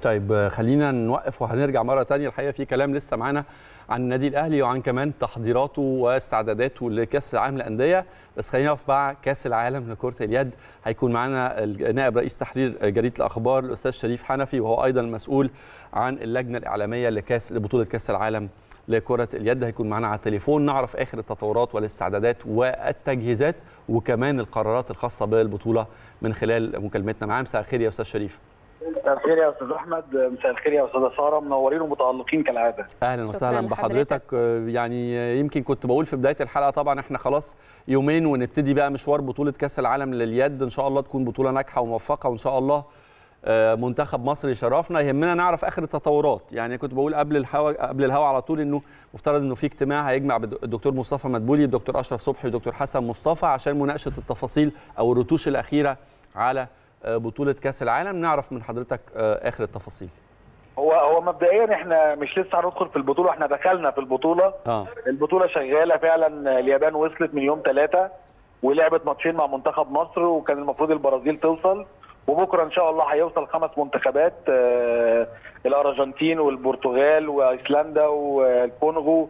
طيب خلينا نوقف وهنرجع مره تانية الحقيقه في كلام لسه معانا عن النادي الاهلي وعن كمان تحضيراته واستعداداته لكاس العالم للانديه بس خلينا نقف مع كاس العالم لكره اليد هيكون معانا نائب رئيس تحرير جريده الاخبار الاستاذ شريف حنفي وهو ايضا مسؤول عن اللجنه الاعلاميه لكاس لبطوله كاس العالم لكره اليد هيكون معانا على التليفون نعرف اخر التطورات والاستعدادات والتجهيزات وكمان القرارات الخاصه بالبطوله من خلال مكالمتنا معاه مساء الخير يا استاذ شريف مساء الخير يا استاذ احمد مساء الخير يا استاذه ساره منورين ومتالقين كالعاده اهلا وسهلا بحضرتك يعني يمكن كنت بقول في بدايه الحلقه طبعا احنا خلاص يومين ونبتدي بقى مشوار بطوله كاس العالم لليد ان شاء الله تكون بطوله ناجحه وموفقه وان شاء الله منتخب مصر يشرفنا يهمنا نعرف اخر التطورات يعني كنت بقول قبل الهوا قبل الهوا على طول انه مفترض انه في اجتماع هيجمع الدكتور مصطفى مدبولي الدكتور اشرف صبحي والدكتور حسن مصطفى عشان مناقشه التفاصيل او الرتوش الاخيره على بطوله كاس العالم نعرف من حضرتك اخر التفاصيل هو هو مبدئيا احنا مش لسه هندخل في البطوله احنا دخلنا في البطوله اه البطوله شغاله فعلا اليابان وصلت من يوم ثلاثة ولعبت ماتشين مع منتخب مصر وكان المفروض البرازيل توصل وبكره ان شاء الله هيوصل خمس منتخبات آه الارجنتين والبرتغال وايسلندا والكونغو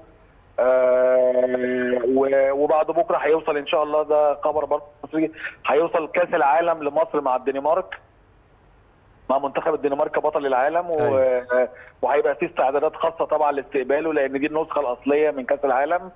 آه وبعد بكره هيوصل ان شاء الله ده خبر برضه مصري هيوصل كاس العالم لمصر مع الدنمارك مع منتخب الدنمارك بطل العالم وهيبقى في استعدادات خاصه طبعا لاستقباله لان دي النسخه الاصليه من كاس العالم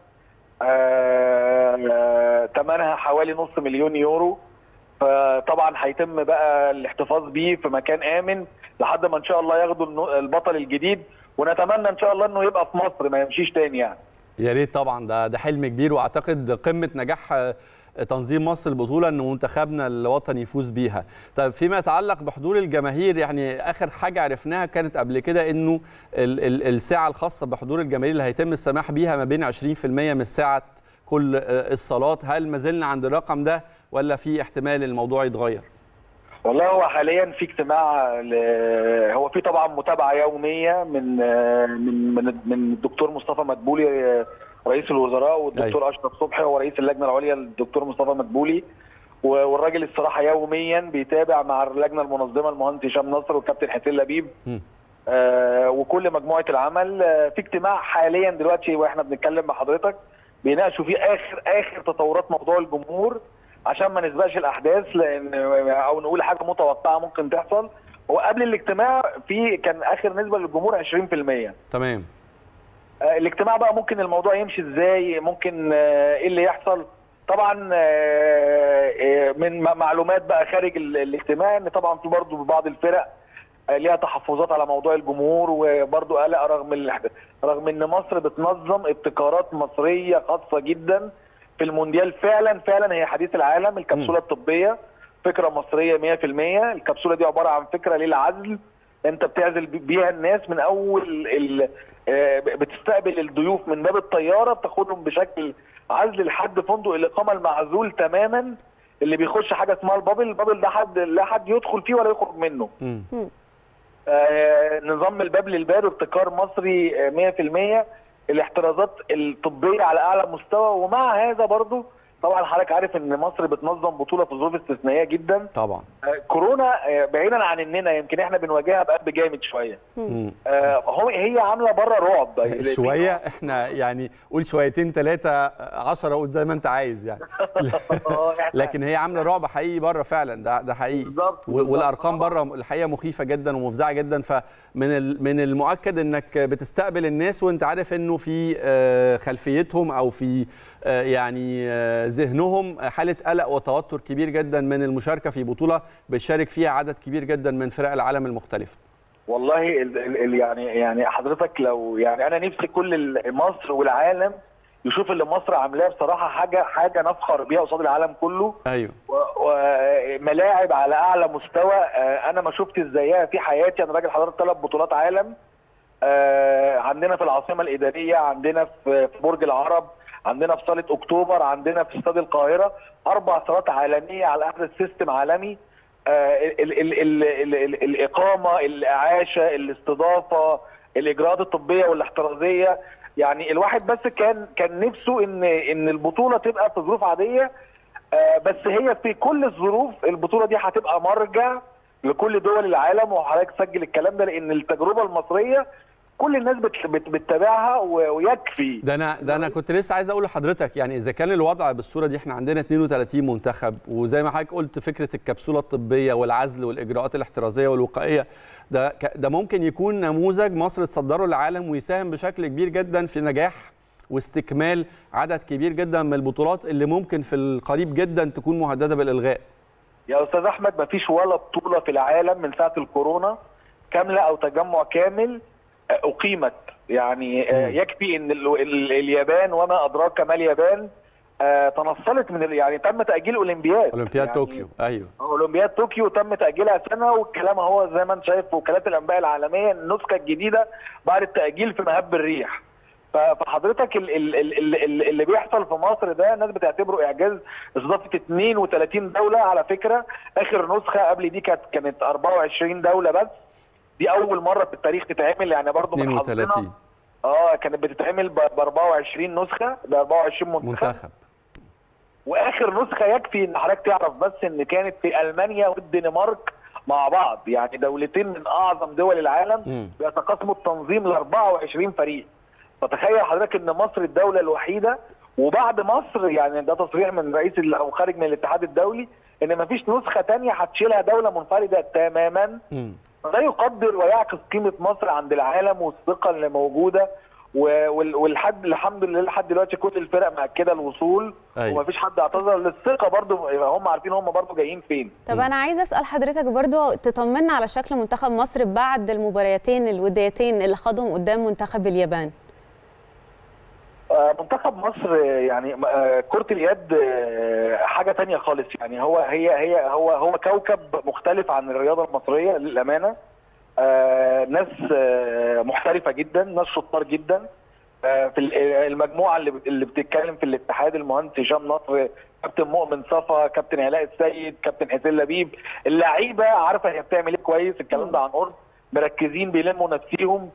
آه ثمنها حوالي نص مليون يورو فطبعا هيتم بقى الاحتفاظ بيه في مكان امن لحد ما ان شاء الله ياخدوا البطل الجديد ونتمنى ان شاء الله انه يبقى في مصر ما يمشيش تاني يعني يا ريت طبعا ده ده حلم كبير واعتقد قمه نجاح تنظيم مصر البطوله ان منتخبنا الوطني يفوز بيها. طيب فيما يتعلق بحضور الجماهير يعني اخر حاجه عرفناها كانت قبل كده انه ال ال الساعه الخاصه بحضور الجماهير اللي هيتم السماح بيها ما بين 20% من ساعه كل الصالات، هل ما زلنا عند الرقم ده ولا في احتمال الموضوع يتغير؟ والله هو حاليا في اجتماع ل... هو في طبعا متابعه يوميه من من من من الدكتور مصطفى مدبولي رئيس الوزراء والدكتور أيوة. اشرف صبحي هو رئيس اللجنه العليا الدكتور مصطفى مدبولي والراجل الصراحه يوميا بيتابع مع اللجنه المنظمه المهندس هشام نصر والكابتن حسين لبيب آه وكل مجموعه العمل آه في اجتماع حاليا دلوقتي واحنا بنتكلم مع حضرتك بيناقشوا فيه اخر اخر تطورات موضوع الجمهور عشان ما نسبقش الاحداث لان او نقول حاجه متوقعه ممكن تحصل هو قبل الاجتماع في كان اخر نسبه للجمهور 20% تمام آه الاجتماع بقى ممكن الموضوع يمشي ازاي ممكن آه ايه اللي يحصل طبعا آه من معلومات بقى خارج الاجتماع ان طبعا في برضه بعض الفرق ليها تحفظات على موضوع الجمهور وبرضه قلق رغم رغم ان مصر بتنظم ابتكارات مصريه خاصه جدا في المونديال فعلا فعلا هي حديث العالم الكبسوله الطبيه فكره مصريه 100% الكبسوله دي عباره عن فكره للعزل انت بتعزل بيها الناس من اول ال... بتستقبل الضيوف من باب الطياره بتاخدهم بشكل عزل لحد فندق الاقامه المعزول تماما اللي بيخش حاجه اسمها البابل البابل ده حد لا حد يدخل فيه ولا يخرج منه آه نظام الباب للباب ابتكار مصري 100% الاحترازات الطبيه على اعلى مستوى ومع هذا برضو طبعا حضرتك عارف ان مصر بتنظم بطوله في ظروف استثنائيه جدا طبعا آه كورونا آه بعيدا عن اننا يمكن احنا بنواجهها بقلب جامد شويه آه هو هي عامله بره رعب شويه احنا يعني قول شويتين ثلاثه 10 قول زي ما انت عايز يعني لكن هي عامله رعب حقيقي بره فعلا ده ده حقيقي بالظبط والارقام بره الحقيقه مخيفه جدا ومفزعه جدا فمن من المؤكد انك بتستقبل الناس وانت عارف انه في خلفيتهم او في يعني ذهنهم حاله قلق وتوتر كبير جدا من المشاركه في بطوله بيشارك فيها عدد كبير جدا من فرق العالم المختلفه. والله ال ال يعني يعني حضرتك لو يعني انا نفسي كل مصر والعالم يشوف اللي مصر عاملاه بصراحه حاجه حاجه نفخر بيها قصاد العالم كله ايوه وملاعب على اعلى مستوى انا ما شفتش زيها في حياتي انا راجل حضرت ثلاث بطولات عالم عندنا في العاصمه الاداريه عندنا في برج العرب عندنا في صاله اكتوبر عندنا في استاد القاهره اربع صالات عالميه على احدث سيستم عالمي ال ال ال ال ال الاقامه الاعاشه الاستضافه الاجراءات الطبيه والاحترازيه يعني الواحد بس كان كان نفسه ان ان البطوله تبقى في ظروف عاديه بس هي في كل الظروف البطوله دي هتبقى مرجع لكل دول العالم وحضرتك سجل الكلام ده لان التجربه المصريه كل الناس بت- بت- بتتابعها و- ويكفي ده انا ده انا كنت لسه عايز اقول لحضرتك يعني اذا كان الوضع بالصوره دي احنا عندنا 32 منتخب وزي ما حضرتك قلت فكره الكبسوله الطبيه والعزل والاجراءات الاحترازيه والوقائيه ده ك- ده ممكن يكون نموذج مصر تصدره للعالم ويساهم بشكل كبير جدا في نجاح واستكمال عدد كبير جدا من البطولات اللي ممكن في القريب جدا تكون مهدده بالالغاء يا استاذ احمد مفيش ولا بطوله في العالم من ساعه الكورونا كامله او تجمع كامل آه، اقيمت يعني آه، مم. يكفي ان ال ال اليابان وما ادراك ما اليابان آه، تنصلت من ال- يعني تم تاجيل اولمبياد اولمبياد يعني طوكيو ايوه اولمبياد طوكيو تم تاجيلها سنه والكلام هو زي ما انت شايف في وكالات الانباء العالميه النسخه الجديده بعد التاجيل في مهب الريح ف- فحضرتك ال- ال- ال- ال- ال- اللي بيحصل في مصر ده الناس بتعتبره اعجاز استضافه 32 دوله على فكره اخر نسخه قبل دي كانت كانت 24 دوله بس دي اول مره في التاريخ تتعمل يعني برضه من حظنا 32 اه كانت بتتعمل ب 24 نسخه ب 24 منتخب منتخب واخر نسخه يكفي ان حضرتك تعرف بس ان كانت في المانيا والدنمارك مع بعض يعني دولتين من اعظم دول العالم مم. بيتقاسموا التنظيم ل 24 فريق فتخيل حضرتك ان مصر الدوله الوحيده وبعد مصر يعني ده تصريح من رئيس ال- او خارج من الاتحاد الدولي ان مفيش نسخه تانية هتشيلها دوله منفرده تماما مم. ده يقدر ويعكس قيمه مصر عند العالم والثقه اللي موجوده و- وال- والحد الحمد لله لحد دلوقتي كل الفرق مأكده الوصول أيوة. ومفيش حد اعتذر للثقه برضو يبقى هم عارفين هم برضو جايين فين طب انا عايزه اسال حضرتك برضو تطمنا على شكل منتخب مصر بعد المباريتين الوديتين اللي خاضهم قدام منتخب اليابان آه، منتخب مصر آه، يعني آه، كرة اليد آه، حاجة تانية خالص يعني هو هي هي هو هو كوكب مختلف عن الرياضة المصرية للأمانة آه، ناس آه، محترفة جدا ناس شطار جدا آه، في ال- المجموعة اللي بت- اللي بتتكلم في الاتحاد المهندس هشام نصر كابتن مؤمن صفا كابتن علاء السيد كابتن حسين لبيب اللعيبة عارفة هي بتعمل ايه كويس الكلام ده عن قرب مركزين بيلموا نفسيهم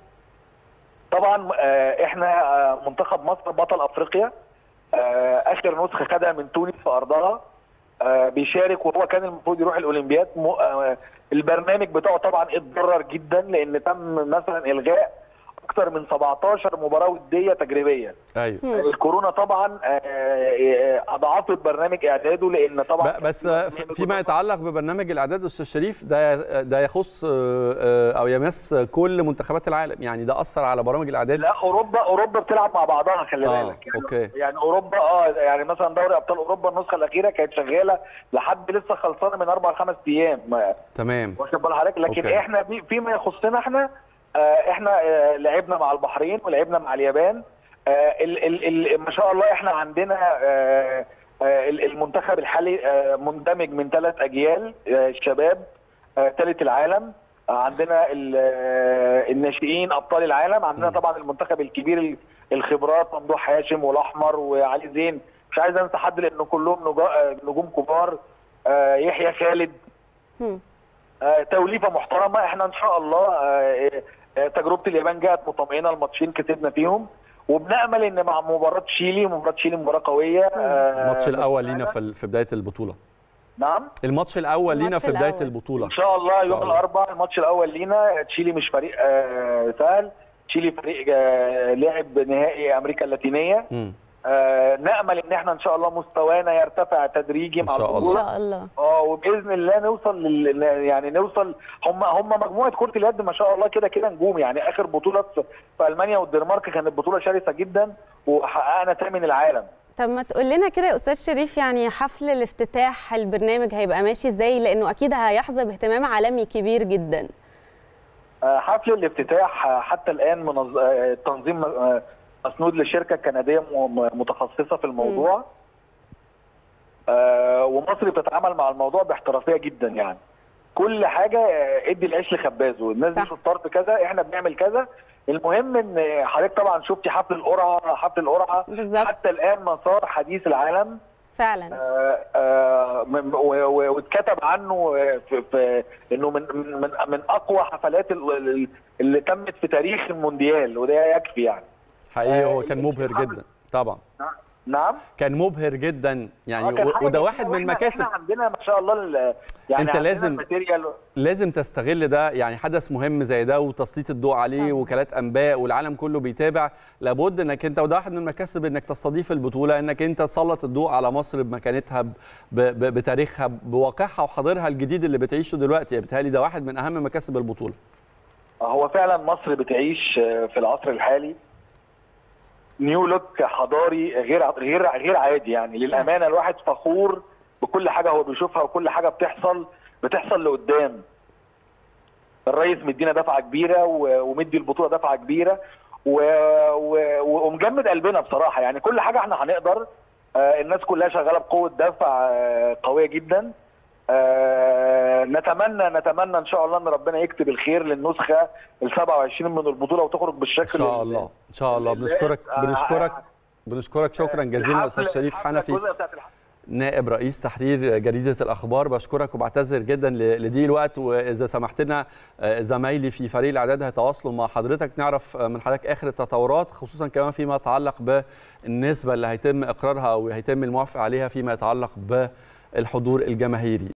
طبعا آه، احنا آه، منتخب مصر بطل افريقيا آه، اخر نسخه خدها من تونس في ارضها آه، بيشارك وهو كان المفروض يروح الاولمبياد م- آه، البرنامج بتاعه طبعا اتضرر جدا لان تم مثلا الغاء اكثر من 17 مباراه وديه تجريبيه ايوه مم. الكورونا طبعا آه، آه، اضعفت برنامج اعداده لان طبعا ب- بس فيما يتعلق ببرنامج الاعداد استاذ شريف ده ده يخص آه، آه، او يمس كل منتخبات العالم يعني ده اثر على برامج الاعداد لا اوروبا اوروبا بتلعب مع بعضها خلي آه، بالك يعني أوكي. يعني اوروبا اه يعني مثلا دوري ابطال اوروبا النسخه الاخيره كانت شغاله لحد لسه خلصانه من اربع خمس ايام ما- تمام واخد بال حضرتك لكن أوكي. احنا بي- فيما يخصنا احنا آه احنا آه لعبنا مع البحرين ولعبنا مع اليابان آه ال ال ال ما شاء الله احنا عندنا آه آه ال- المنتخب الحالي آه مندمج من ثلاث اجيال آه شباب آه ثالث العالم آه عندنا ال- آه الناشئين ابطال العالم عندنا مم. طبعا المنتخب الكبير ال- الخبرات ممدوح هاشم والاحمر وعلي زين مش عايز انسى حد لان كلهم نجا- آه، نجوم كبار آه يحيى خالد مم. آه، توليفه محترمه احنا ان شاء الله آه، آه، تجربه اليابان جاءت مطمئنه الماتشين كسبنا فيهم وبنامل ان مع مباراه تشيلي مباراه تشيلي مباراه قويه آه، الماتش الاول لينا في ال- في بدايه البطوله نعم الماتش الاول لينا الماتش في بدايه الأول. البطوله ان شاء الله إن شاء يوم الله. الاربعاء الماتش الاول لينا تشيلي مش فريق آه، سهل تشيلي فريق آه، لعب نهائي امريكا اللاتينيه مم. آه، نامل ان احنا ان شاء الله مستوانا يرتفع تدريجي إن مع شاء الله. ان البطوله شاء الله اه وباذن الله نوصل لل... يعني نوصل هم هم مجموعه كره اليد ما شاء الله كده كده نجوم يعني اخر بطوله في في المانيا والدنمارك كانت بطوله شرسه جدا وحققنا ثامن العالم طب ما تقول لنا كده يا استاذ شريف يعني حفل الافتتاح البرنامج هيبقى ماشي ازاي لانه اكيد هيحظى باهتمام عالمي كبير جدا آه، حفل الافتتاح آه، حتى الان منظ... آه، التنظيم آه، مسنود لشركه كنديه م- م- متخصصه في الموضوع آه، ومصر بتتعامل مع الموضوع باحترافيه جدا يعني كل حاجه آه، ادي العيش لخبازه الناس دي صح. شطار في كذا احنا بنعمل كذا المهم ان حضرتك طبعا شفتي حفل القرعه حفل القرعه بالظبط حتى الان مسار حديث العالم فعلا آه، آه، من- و- و- واتكتب عنه آه، في, في انه من من من- من اقوى حفلات ال- ال- اللي تمت في تاريخ المونديال وده يكفي يعني حقيقي هو آه، كان مبهر الحفل- جدا طبعا نعم كان مبهر جدا يعني آه، كان و- حاجة وده جميلة واحد من وإحنا- المكاسب احنا عندنا ما شاء الله ال- يعني أنت عندنا لازم- الماتيريال لازم تستغل ده يعني حدث مهم زي ده وتسليط الضوء عليه طبعاً. وكالات انباء والعالم كله بيتابع لابد انك انت وده واحد من المكاسب انك تستضيف البطوله انك انت تسلط الضوء على مصر بمكانتها ب- ب- بتاريخها بواقعها وحاضرها الجديد اللي بتعيشه دلوقتي يعني بيتهيألي ده واحد من اهم مكاسب البطوله هو فعلا مصر بتعيش في العصر الحالي نيو لوك حضاري غير غير غير عادي يعني للامانه الواحد فخور بكل حاجه هو بيشوفها وكل حاجه بتحصل بتحصل لقدام الرئيس مدينا دفعه كبيره و- ومدي البطوله دفعه كبيره و... و... ومجمد قلبنا بصراحه يعني كل حاجه احنا هنقدر آه، الناس كلها شغاله بقوه دفع آه، قويه جدا آه، نتمنى نتمنى ان شاء الله ان ربنا يكتب الخير للنسخه ال 27 من البطوله وتخرج بالشكل ان شاء الله ان شاء الله بنشكرك بنشكرك بنشكرك شكرا جزيلا استاذ شريف حنفي نائب رئيس تحرير جريدة الأخبار بشكرك وبعتذر جدا ل- لضيق الوقت وإذا سمحت لنا آه، زمايلي في فريق الإعداد هيتواصلوا مع حضرتك نعرف آه، من حضرتك آخر التطورات خصوصا كمان فيما يتعلق بالنسبة اللي هيتم إقرارها أو هيتم الموافقة عليها فيما يتعلق بالحضور الجماهيري